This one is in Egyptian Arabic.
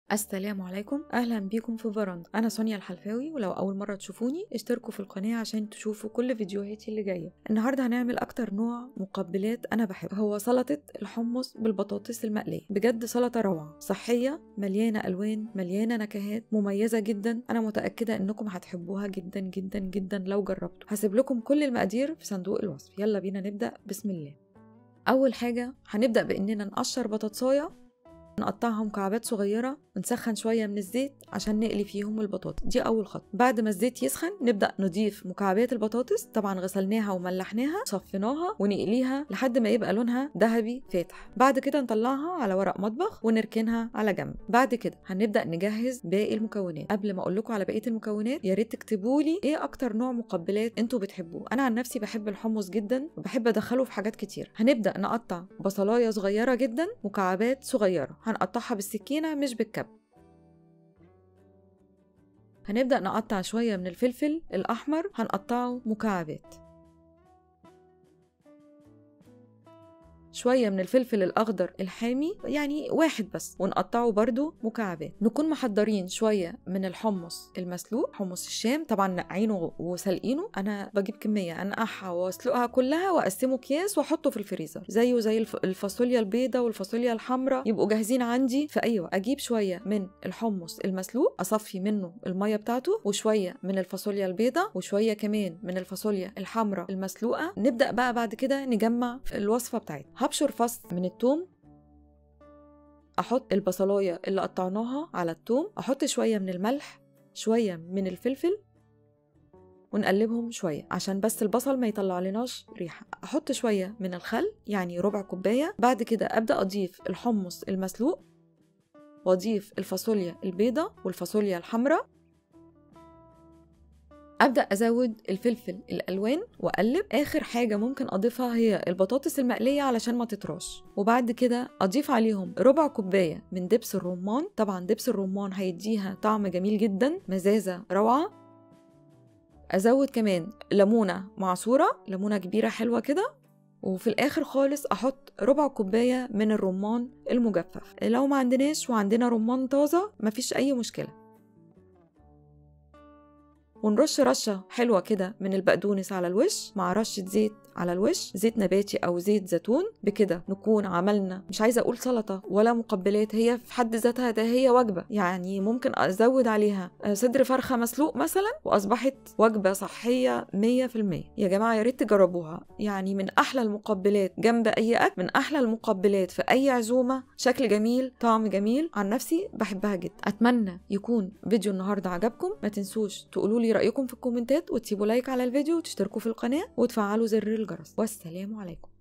السلام عليكم اهلا بيكم في فرندا انا سونيا الحلفاوي ولو اول مره تشوفوني اشتركوا في القناه عشان تشوفوا كل فيديوهاتي اللي جايه النهارده هنعمل اكتر نوع مقبلات انا بحبه هو سلطه الحمص بالبطاطس المقليه بجد سلطه روعه صحيه مليانه الوان مليانه نكهات مميزه جدا انا متاكده انكم هتحبوها جدا جدا جدا لو جربتوا هسيب لكم كل المقادير في صندوق الوصف يلا بينا نبدا بسم الله اول حاجه هنبدا باننا نقشر بطاطسايه نقطعها مكعبات صغيرة ونسخن شوية من الزيت عشان نقلي فيهم البطاطس دي أول خطوة بعد ما الزيت يسخن نبدأ نضيف مكعبات البطاطس طبعا غسلناها وملحناها صفيناها ونقليها لحد ما يبقى لونها ذهبي فاتح بعد كده نطلعها على ورق مطبخ ونركنها على جنب بعد كده هنبدأ نجهز باقي المكونات قبل ما أقول لكم على بقية المكونات يا ريت تكتبوا لي إيه أكتر نوع مقبلات أنتوا بتحبوه أنا عن نفسي بحب الحمص جدا وبحب أدخله في حاجات كتير هنبدأ نقطع بصلاية صغيرة جدا مكعبات صغيرة هنقطعها بالسكينة مش بالكب هنبدأ نقطع شوية من الفلفل الأحمر هنقطعه مكعبات شوية من الفلفل الأخضر الحامي يعني واحد بس ونقطعه برضو مكعبات نكون محضرين شوية من الحمص المسلوق حمص الشام طبعا نقعينه وسلقينه أنا بجيب كمية أنقعها وأسلقها كلها وأقسمه أكياس وأحطه في الفريزر زيه زي الفاصوليا البيضة والفاصوليا الحمراء يبقوا جاهزين عندي في أي وقت أجيب شوية من الحمص المسلوق أصفي منه المية بتاعته وشوية من الفاصوليا البيضة وشوية كمان من الفاصوليا الحمراء المسلوقة نبدأ بقى بعد كده نجمع الوصفة بتاعتنا هبشر فص من التوم احط البصلايه اللي قطعناها على التوم احط شويه من الملح شويه من الفلفل ونقلبهم شويه عشان بس البصل ما يطلع لناش ريحه احط شويه من الخل يعني ربع كوبايه بعد كده ابدا اضيف الحمص المسلوق واضيف الفاصوليا البيضة والفاصوليا الحمراء ابدا ازود الفلفل الالوان واقلب اخر حاجه ممكن اضيفها هي البطاطس المقليه علشان ما تطراش وبعد كده اضيف عليهم ربع كوبايه من دبس الرمان طبعا دبس الرمان هيديها طعم جميل جدا مزازه روعه ازود كمان ليمونه معصوره ليمونه كبيره حلوه كده وفي الاخر خالص احط ربع كوبايه من الرمان المجفف لو ما عندناش وعندنا رمان طازه مفيش اي مشكله ونرش رشة حلوة كده من البقدونس على الوش مع رشة زيت على الوش زيت نباتي أو زيت زيتون بكده نكون عملنا مش عايزة أقول سلطة ولا مقبلات هي في حد ذاتها ده هي وجبة يعني ممكن أزود عليها صدر فرخة مسلوق مثلا وأصبحت وجبة صحية 100% يا جماعة يا ريت تجربوها يعني من أحلى المقبلات جنب أي أكل من أحلى المقبلات في أي عزومة شكل جميل طعم جميل عن نفسي بحبها جدا أتمنى يكون فيديو النهاردة عجبكم ما تنسوش تقولوا لي رأيكم في الكومنتات وتسيبوا لايك على الفيديو وتشتركوا في القناة وتفعلوا زر الجرس والسلام عليكم